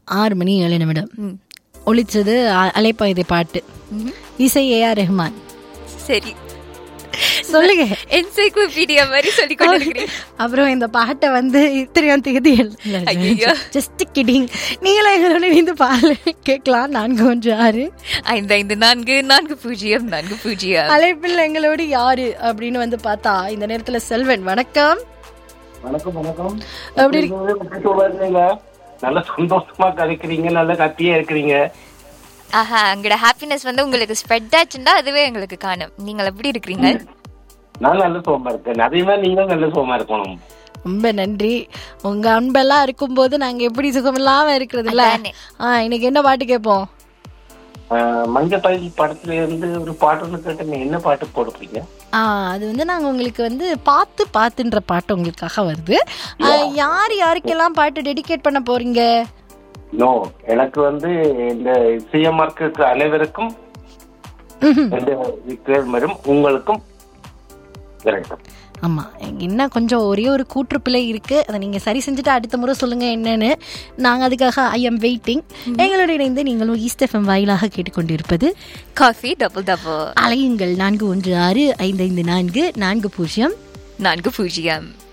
ஆறு மணி ஏழு நிமிடம் ஒழிச்சது அ- அலைப்பாயுதை பாட்டு இசை ஏஆர் ரெஹ்மான் சரி சொல்லுங்க என்சைக்ளோபீடியா மாதிரி சொல்லி கொண்டிருக்கிறேன் அப்புறம் இந்த பாட்டை வந்து இத்தனையாம் தேதி ஐயையோ. ஜஸ்ட் கிடிங் நீங்களே எங்களோட இணைந்து பால் கேட்கலாம் நான்கு ஒன்று ஆறு ஐந்து ஐந்து நான்கு நான்கு பூஜ்ஜியம் நான்கு பூஜ்ஜியம் அழைப்பில் எங்களோடு யாரு அப்படின்னு வந்து பார்த்தா இந்த நேரத்துல செல்வன் வணக்கம் வணக்கம் வணக்கம் எப்படி இருக்கீங்க நல்ல சந்தோஷமா கதைக்கிறீங்க நல்ல கத்தியா இருக்கிறீங்க ஆஹா அங்கட ஹாப்பினஸ் வந்து உங்களுக்கு ஸ்ப்ரெட் ஆச்சுன்னா அதுவே எங்களுக்கு காணும் நீங்கள் எப்படி இருக்கிறீங்க நான் நல்ல சோமா இருக்கேன் அதே மாதிரி நீங்களும் நல்ல சோமா இருக்கணும் ரொம்ப நன்றி உங்க அன்பெல்லாம் இருக்கும்போது நாங்க எப்படி சுகமில்லாம இருக்கிறது இல்ல அதானே. ஆ இன்னைக்கு என்ன பாட்டு கேட்போம் ஆஹ் மஞ்ச பயில் படத்துல இருந்து ஒரு பாட்டு ஒன்று கேட்டேன் என்ன பாட்டு போடுறீங்க ஆ அது வந்து நாங்க உங்களுக்கு வந்து பார்த்து பார்த்துன்ற பாட்டு உங்களுக்காக வருது ஆ, யார் யாருக்கெல்லாம் பாட்டு டெடிகேட் பண்ண போறீங்க நோ எனக்கு வந்து இந்த சிஎம்ஆர்க்கு அனைவருக்கும் இந்த கேள்வரும் உங்களுக்கும் விரைக்கும் ஆமா எங்க என்ன கொஞ்சம் ஒரே ஒரு கூற்றுப்பிழை இருக்கு அதை நீங்க சரி செஞ்சுட்டு அடுத்த முறை சொல்லுங்க என்னன்னு நாங்க அதுக்காக ஐ எம் வெயிட்டிங் எங்களோட இணைந்து நீங்களும் ஈஸ்ட் எஃப்எம் வாயிலாக கேட்டுக்கொண்டிருப்பது காஃபி டபுள் டபுள் அலையுங்கள் நான்கு ஒன்று ஆறு ஐந்து ஐந்து நான்கு நான்கு பூஜ்ஜியம் நான்கு பூஜ்ஜியம்